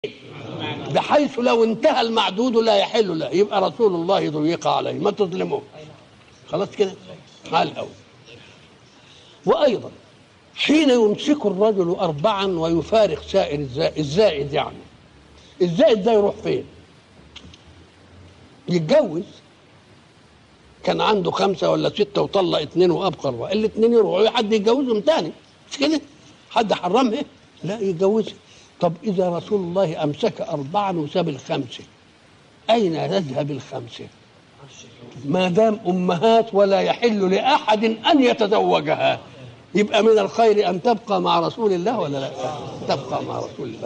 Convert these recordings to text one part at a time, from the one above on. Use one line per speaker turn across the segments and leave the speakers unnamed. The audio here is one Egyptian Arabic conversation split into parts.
بحيث لو انتهى المعدود لا يحل له يبقى رسول الله ضيق عليه ما تظلموه خلاص كده على الأول وأيضا حين يمسك الرجل أربعا ويفارق سائر الزائد, الزائد يعني الزائد ده يروح فين يتجوز كان عنده خمسة ولا ستة وطلق اتنين وأبقى أربعة الاتنين يروحوا حد يتجوزهم تاني مش كده حد حرمها لا يتجوزها طب إذا رسول الله أمسك أربعا وساب الخمسة أين تذهب الخمسة ما دام أمهات ولا يحل لأحد أن يتزوجها يبقى من الخير أن تبقى مع رسول الله ولا لا تبقى مع رسول الله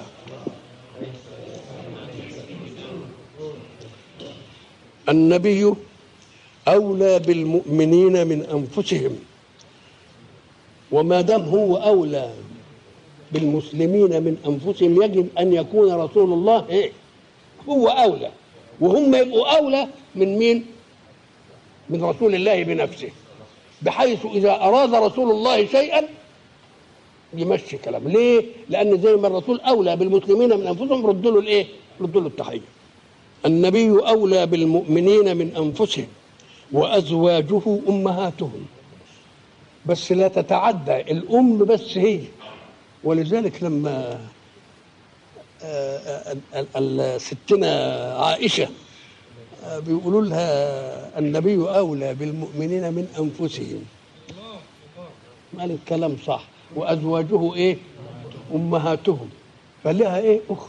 النبي أولى بالمؤمنين من أنفسهم وما دام هو أولى بالمسلمين من أنفسهم يجب أن يكون رسول الله إيه؟ هو أولى وهم يبقوا أولى من مين؟ من رسول الله بنفسه بحيث إذا أراد رسول الله شيئا يمشي كلامه ليه؟ لأن زي ما الرسول أولى بالمسلمين من أنفسهم ردوا له الإيه؟ ردوا له التحية النبي أولى بالمؤمنين من أنفسهم وأزواجه أمهاتهم بس لا تتعدى الأم بس هي ولذلك لما ستنا عائشة بيقولوا لها النبي أولى بالمؤمنين من أنفسهم قال الكلام صح وأزواجه إيه أمهاتهم فلها إيه أخت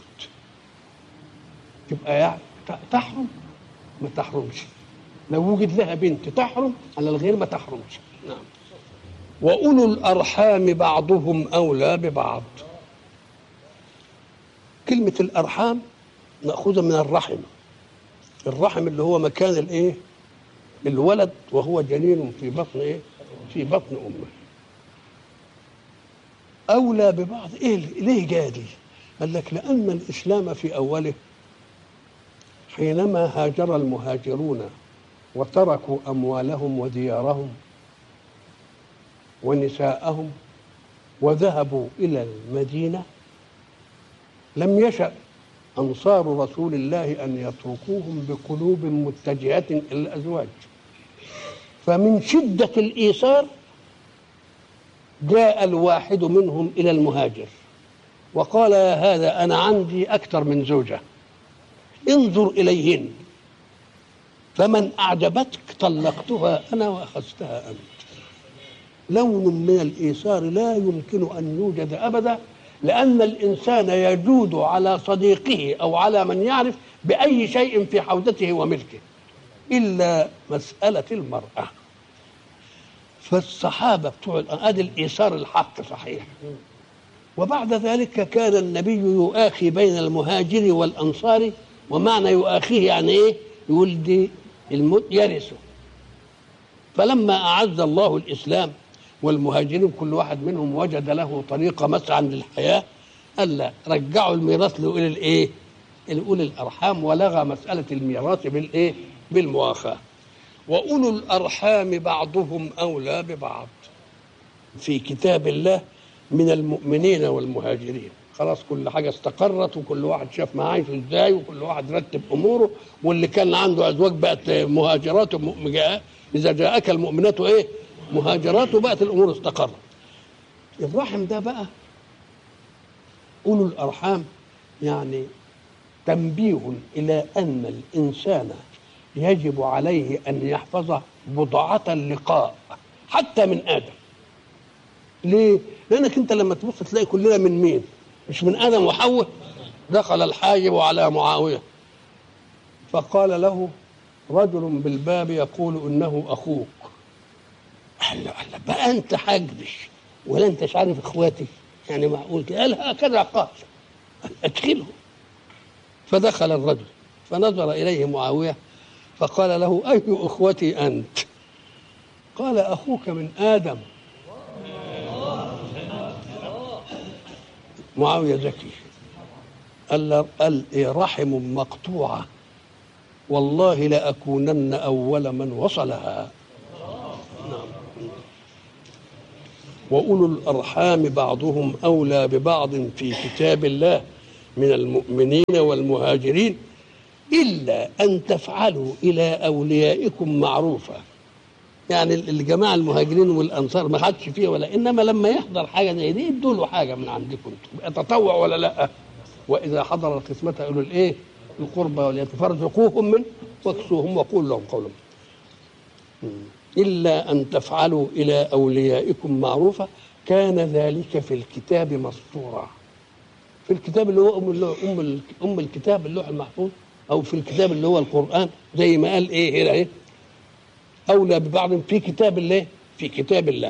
تبقى يعني تحرم ما تحرمش لو وجد لها بنت تحرم على الغير ما تحرمش نعم وأولو الأرحام بعضهم أولى ببعض كلمة الأرحام مأخوذة من الرحم الرحم اللي هو مكان الإيه الولد وهو جنين في بطن إيه في بطن أمه أولى ببعض إيه ليه جادي قال لك لأن الإسلام في أوله حينما هاجر المهاجرون وتركوا أموالهم وديارهم ونساءهم وذهبوا إلى المدينة لم يشأ أنصار رسول الله أن يتركوهم بقلوب متجهة إلى الأزواج فمن شدة الإيثار جاء الواحد منهم إلى المهاجر وقال يا هذا أنا عندي أكثر من زوجة انظر إليهن فمن أعجبتك طلقتها أنا وأخذتها أنت لون من الإيثار لا يمكن أن يوجد أبدا لأن الإنسان يجود على صديقه أو على من يعرف بأي شيء في حوزته وملكه إلا مسألة المرأة فالصحابة بتوع ادي الإيثار الحق صحيح وبعد ذلك كان النبي يؤاخي بين المهاجر والأنصار ومعنى يؤاخيه يعني إيه يقول دي الموت يرثه فلما أعز الله الإسلام والمهاجرين كل واحد منهم وجد له طريقة مسعى للحياة قال لا رجعوا الميراث لأولي الإيه؟ لأولي الأرحام ولغى مسألة الميراث بالإيه؟ بالمواخاة وأولو الأرحام بعضهم أولى ببعض في كتاب الله من المؤمنين والمهاجرين خلاص كل حاجة استقرت وكل واحد شاف ما عايش ازاي وكل واحد رتب أموره واللي كان عنده أزواج بقت مهاجرات إذا جاءك المؤمنات إيه مهاجرات وبقت الأمور استقرت الرحم ده بقى أولو الأرحام يعني تنبيه إلى أن الإنسان يجب عليه أن يحفظ بضعة اللقاء حتى من آدم ليه؟ لأنك أنت لما تبص تلاقي كلنا من مين؟ مش من آدم وحواء دخل الحاجب على معاوية فقال له رجل بالباب يقول إنه أخوك قال له قال له بقى أنت حاجبش ولا أنتش عارف إخواتي يعني معقول كده قال هكذا قال أدخله فدخل الرجل فنظر إليه معاوية فقال له أي أخوتي أنت قال أخوك من آدم معاوية ذكي قال قال إيه رحم مقطوعة والله لأكونن أول من وصلها نعم وأولو الأرحام بعضهم أولى ببعض في كتاب الله من المؤمنين والمهاجرين إلا أن تفعلوا إلى أوليائكم معروفا يعني الجماعة المهاجرين والأنصار ما حدش فيه ولا إنما لما يحضر حاجة زي دي ادوا له حاجة من عندكم انتم تطوع ولا لا وإذا حضر القسمة قالوا الإيه القربى وليتفرزقوهم من واكسوهم وقول لهم قولا إلا أن تفعلوا إلى أوليائكم معروفا كان ذلك في الكتاب مسطورا في الكتاب اللي هو أم, اللوح أم, أم الكتاب اللوح المحفوظ أو في الكتاب اللي هو القرآن زي ما قال إيه هنا إيه أولى ببعض في كتاب الله في كتاب الله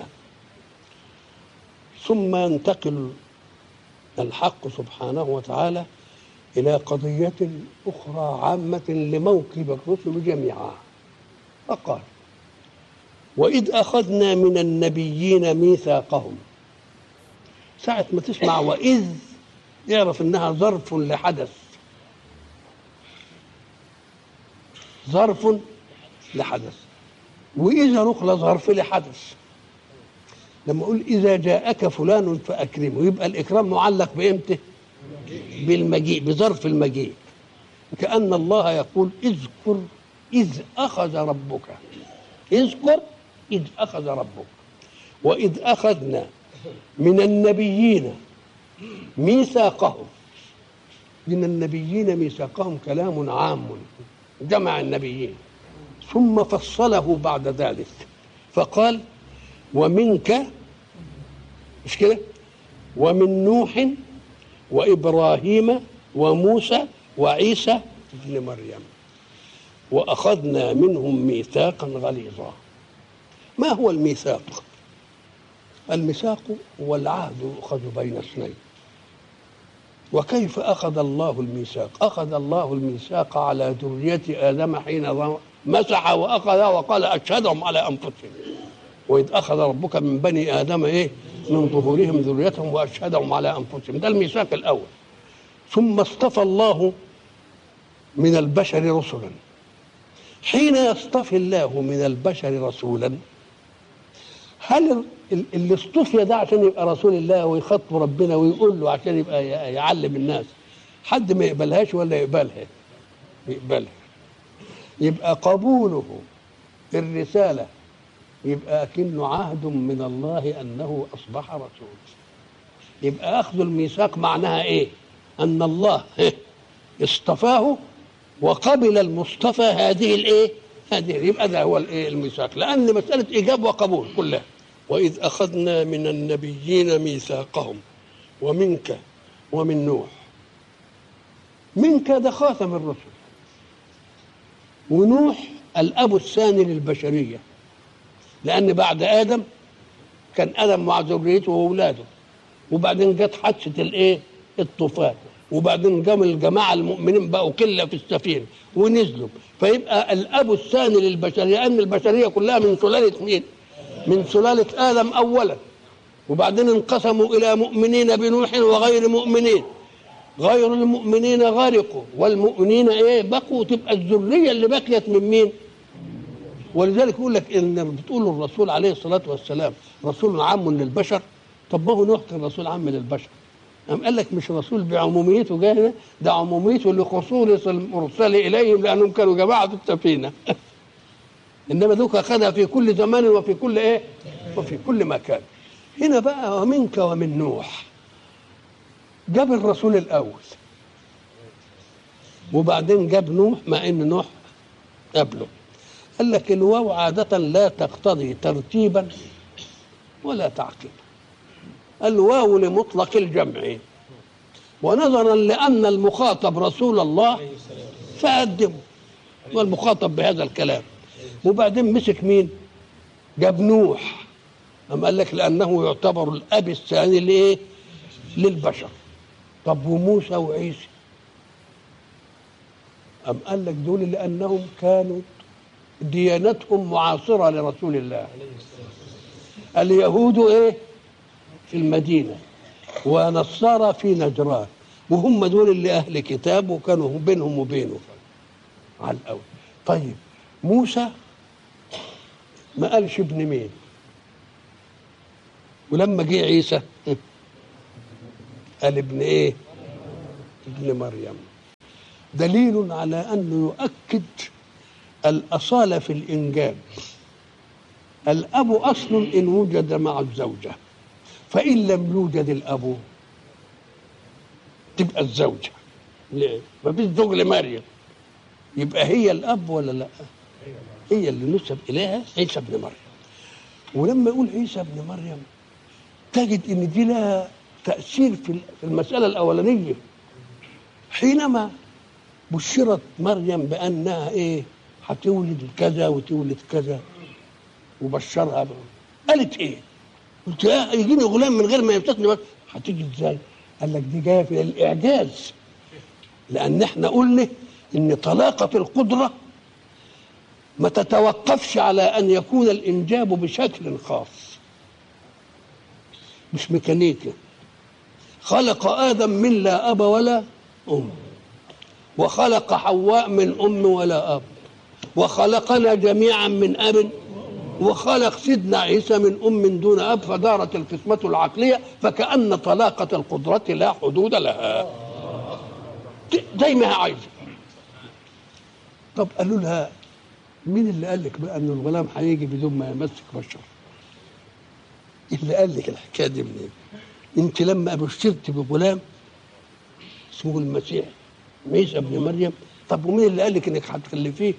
ثم ينتقل الحق سبحانه وتعالى إلى قضية أخرى عامة لموكب الرسل جميعا فقال وإذ أخذنا من النبيين ميثاقهم ساعة ما تسمع وإذ يعرف إنها ظرف لحدث ظرف لحدث وإذا نقل ظرف لحدث لما أقول إذا جاءك فلان فأكرمه يبقى الإكرام معلق بإمتى؟ بالمجيء بظرف المجيء كأن الله يقول اذكر إذ أخذ ربك اذكر إذ أخذ ربك وإذ أخذنا من النبيين ميثاقهم من النبيين ميثاقهم كلام عام جمع النبيين ثم فصله بعد ذلك فقال ومنك مش كده ومن نوح وابراهيم وموسى وعيسى ابن مريم واخذنا منهم ميثاقا غليظا ما هو الميثاق الميثاق هو العهد يؤخذ بين اثنين وكيف اخذ الله الميثاق اخذ الله الميثاق على ذريه ادم حين مسح واخذ وقال اشهدهم على انفسهم واذ اخذ ربك من بني ادم ايه من ظهورهم ذريتهم واشهدهم على انفسهم ده الميثاق الاول ثم اصطفى الله من البشر رسلا حين يصطفي الله من البشر رسولا هل اللي اصطفي ده عشان يبقى رسول الله ويخاطب ربنا ويقول له عشان يبقى يعلم الناس حد ما يقبلهاش ولا يقبلها يقبلها يبقى قبوله الرساله يبقى أكنه عهد من الله أنه أصبح رسول يبقى أخذ الميثاق معناها إيه أن الله اصطفاه وقبل المصطفى هذه الإيه هذه يبقى ده هو الإيه الميثاق لأن مسألة إيجاب وقبول كلها وإذ أخذنا من النبيين ميثاقهم ومنك ومن نوح منك ده خاتم الرسل ونوح الأب الثاني للبشرية لأن بعد آدم كان آدم مع ذريته وأولاده وبعدين جت حادثة الإيه؟ الطوفان وبعدين قام الجماعة المؤمنين بقوا كلة في السفينة ونزلوا فيبقى الأب الثاني للبشرية لأن البشرية كلها من سلالة مين؟ من سلالة آدم أولا وبعدين انقسموا إلى مؤمنين بنوح وغير مؤمنين غير المؤمنين غرقوا والمؤمنين ايه بقوا تبقى الذريه اللي بقيت من مين؟ ولذلك يقول لك ان بتقول الرسول عليه الصلاه والسلام رسول عام للبشر طب ما هو نوح كان رسول عام للبشر قام قال لك مش رسول بعموميته جاي هنا ده عموميته لخصوص المرسل اليهم لانهم كانوا جماعه السفينه انما ذوك اخذها في كل زمان وفي كل ايه وفي كل مكان هنا بقى ومنك ومن نوح جاب الرسول الاول وبعدين جاب نوح مع ان نوح قبله قال لك الواو عادة لا تقتضي ترتيبا ولا تعقيبا الواو لمطلق الجمع ونظرا لأن المخاطب رسول الله فقدمه والمخاطب بهذا الكلام وبعدين مسك مين جاب نوح أم قال لك لأنه يعتبر الأب الثاني لإيه للبشر طب وموسى وعيسى أم قال لك دول لأنهم كانوا ديانتهم معاصرة لرسول الله اليهود ايه في المدينة ونصارى في نجران وهم دول اللي أهل كتاب وكانوا بينهم وبينه على الأول طيب موسى ما قالش ابن مين ولما جه عيسى قال ابن ايه ابن مريم دليل على أنه يؤكد الأصالة في الإنجاب الأب أصل إن وجد مع الزوجة فإن لم يوجد الأب تبقى الزوجة ليه؟ مفيش زوج لمريم يبقى هي الأب ولا لا؟ هي اللي نسب إليها عيسى ابن مريم ولما يقول عيسى ابن مريم تجد ان دي لها تاثير في المساله الاولانيه حينما بشرت مريم بانها ايه هتولد كذا وتولد كذا وبشرها ب... قالت ايه؟ قلت اه يجيني غلام من غير ما يمسكني بس هتيجي ازاي؟ قال لك دي جايه في الاعجاز لان احنا قلنا ان طلاقه القدره ما تتوقفش على ان يكون الانجاب بشكل خاص مش ميكانيكا خلق ادم من لا اب ولا ام وخلق حواء من ام ولا اب وخلقنا جميعا من اب وخلق سيدنا عيسى من ام دون اب فدارت القسمه العقليه فكان طلاقه القدره لا حدود لها زي ما هي عايزه طب قالوا لها مين اللي قال لك بقى ان الغلام هيجي بدون ما يمسك بشر اللي قال لك الحكايه دي منين انت لما بشرت بغلام اسمه المسيح عيسى ابن مريم طب ومين اللي قال لك انك هتخلفيه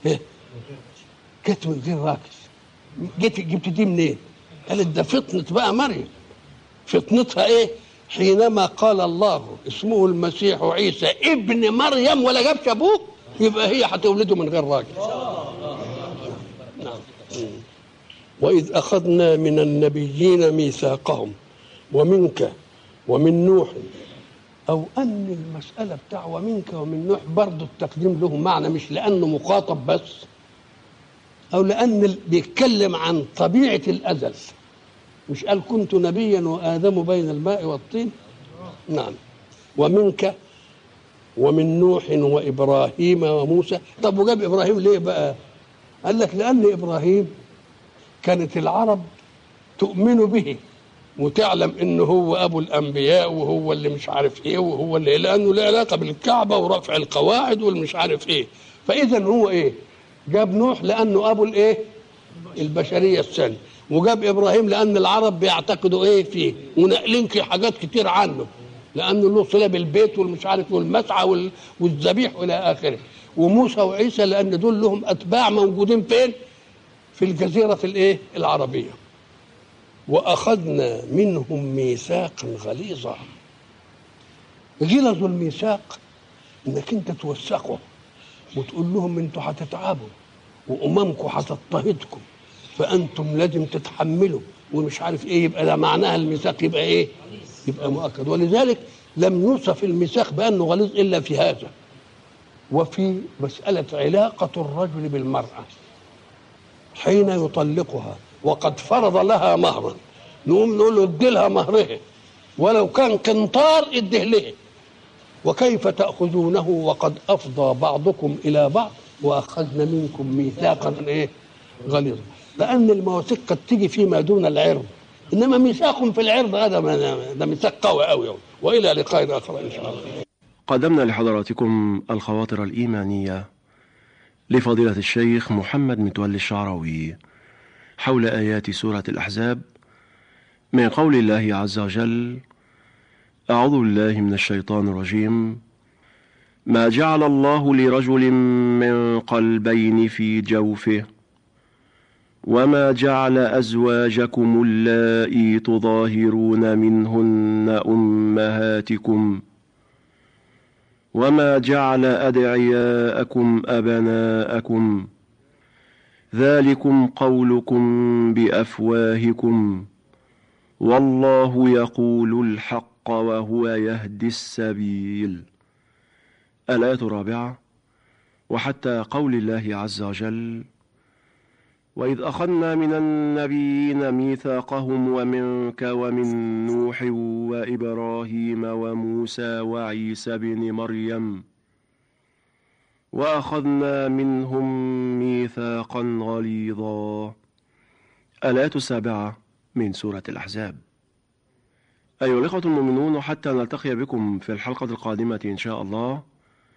جت من غير راكز جيت جبت دي منين قالت ده فطنة بقى مريم فطنتها ايه حينما قال الله اسمه المسيح عيسى ابن مريم ولا جابش ابوه يبقى هي هتولده من غير راجل نعم وإذ أخذنا من النبيين ميثاقهم ومنك ومن نوح أو أن المسألة بتاع ومنك ومن نوح برضه التقديم له معنى مش لأنه مخاطب بس أو لأن بيتكلم عن طبيعة الأزل مش قال كنت نبيا وآدم بين الماء والطين نعم ومنك ومن نوح وإبراهيم وموسى طب وجاب إبراهيم ليه بقى قال لك لأن إبراهيم كانت العرب تؤمن به وتعلم انه هو ابو الانبياء وهو اللي مش عارف ايه وهو اللي لانه له علاقه بالكعبه ورفع القواعد والمش عارف ايه فاذا هو ايه جاب نوح لانه ابو الايه البشريه الثانيه وجاب ابراهيم لان العرب بيعتقدوا ايه فيه ونقلين حاجات كتير عنه لانه له صله بالبيت والمش عارف والمسعى والذبيح الى اخره وموسى وعيسى لان دول لهم اتباع موجودين فين في الجزيره الايه العربيه واخذنا منهم ميثاقا غليظا غلظ الميثاق انك انت توثقه وتقول لهم انتوا هتتعبوا واممكم هتضطهدكم فانتم لازم تتحملوا ومش عارف ايه يبقى ده معناها الميثاق يبقى ايه؟ يبقى مؤكد ولذلك لم يوصف الميثاق بانه غليظ الا في هذا وفي مساله علاقه الرجل بالمراه حين يطلقها وقد فرض لها مهرا نقوم نقول له ادي لها مهرها ولو كان قنطار اديه له وكيف تأخذونه وقد أفضى بعضكم إلى بعض وأخذنا منكم ميثاقا إيه غليظا لأن المواثيق قد تيجي فيما دون العرض إنما ميثاق في العرض هذا ده ميثاق قوي قوي وإلى لقاء آخر إن شاء الله
قدمنا لحضراتكم الخواطر الإيمانية لفضيلة الشيخ محمد متولي الشعراوي حول آيات سورة الأحزاب من قول الله عز وجل أعوذ بالله من الشيطان الرجيم ما جعل الله لرجل من قلبين في جوفه وما جعل أزواجكم اللائي تظاهرون منهن أمهاتكم وما جعل أدعياءكم أبناءكم ذلكم قولكم بأفواهكم والله يقول الحق وهو يهدي السبيل الآية الرابعة وحتى قول الله عز وجل وإذ أخذنا من النبيين ميثاقهم ومنك ومن نوح وإبراهيم وموسى وعيسى بن مريم وأخذنا منهم ميثاقا غليظا الآية السابعة من سورة الأحزاب أيها الإخوة المؤمنون حتى نلتقي بكم في الحلقة القادمة إن شاء الله